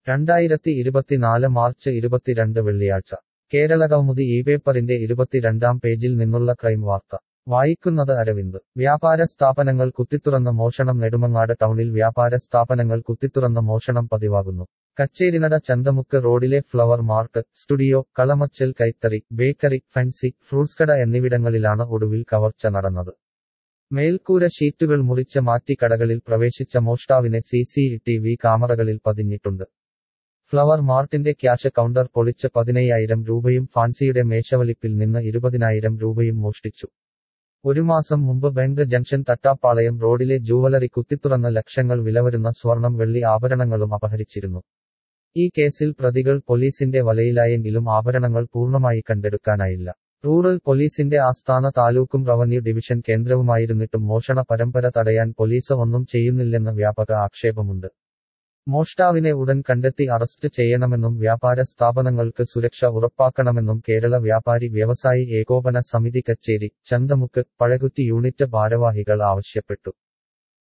രണ്ടായിരത്തി ഇരുപത്തിനാല് മാർച്ച് ഇരുപത്തിരണ്ട് വെള്ളിയാഴ്ച കേരള കൗമുദി ഈ പേപ്പറിന്റെ ഇരുപത്തിരണ്ടാം പേജിൽ നിന്നുള്ള ക്രൈം വാർത്ത വായിക്കുന്നത് അരവിന്ദ് വ്യാപാര സ്ഥാപനങ്ങൾ കുത്തിത്തുറന്ന മോഷണം നെടുമങ്ങാട് ടൗണിൽ വ്യാപാര സ്ഥാപനങ്ങൾ കുത്തിത്തുറന്ന മോഷണം പതിവാകുന്നു കച്ചേരിനട ചന്തമുക്ക് റോഡിലെ ഫ്ലവർ മാർട്ട് സ്റ്റുഡിയോ കളമച്ചൽ കൈത്തറി ബേക്കറി ഫാൻസി ഫ്രൂട്ട്സ് കട എന്നിവിടങ്ങളിലാണ് ഒടുവിൽ കവർച്ച നടന്നത് മേൽക്കൂര ഷീറ്റുകൾ മുറിച്ച് മാറ്റി കടകളിൽ പ്രവേശിച്ച മോഷ്ടാവിനെ സി സി ടി വി ക്യാമറകളിൽ പതിഞ്ഞിട്ടുണ്ട് ഫ്ലവർ മാർട്ടിന്റെ ക്യാഷ് കൗണ്ടർ പൊളിച്ച് പതിനയ്യായിരം രൂപയും ഫാൻസിയുടെ മേശവലിപ്പിൽ നിന്ന് ഇരുപതിനായിരം രൂപയും മോഷ്ടിച്ചു ഒരു മാസം മുമ്പ് ബാങ്ക് ജംഗ്ഷൻ തട്ടാപ്പാളയം റോഡിലെ ജൂവലറി കുത്തിത്തുറന്ന ലക്ഷങ്ങൾ വിലവരുന്ന സ്വർണം വെള്ളി ആഭരണങ്ങളും അപഹരിച്ചിരുന്നു ഈ കേസിൽ പ്രതികൾ പോലീസിന്റെ വലയിലായെങ്കിലും ആഭരണങ്ങൾ പൂർണ്ണമായി കണ്ടെടുക്കാനായില്ല റൂറൽ പോലീസിന്റെ ആസ്ഥാന താലൂക്കും റവന്യൂ ഡിവിഷൻ കേന്ദ്രവുമായിരുന്നിട്ടും മോഷണ പരമ്പര തടയാൻ പോലീസ് ഒന്നും ചെയ്യുന്നില്ലെന്ന് വ്യാപക ആക്ഷേപമുണ്ട് മോഷ്ടാവിനെ ഉടൻ കണ്ടെത്തി അറസ്റ്റ് ചെയ്യണമെന്നും വ്യാപാര സ്ഥാപനങ്ങൾക്ക് സുരക്ഷ ഉറപ്പാക്കണമെന്നും കേരള വ്യാപാരി വ്യവസായി ഏകോപന സമിതി കച്ചേരി ചന്തമുക്ക് പഴകുറ്റി യൂണിറ്റ് ഭാരവാഹികൾ ആവശ്യപ്പെട്ടു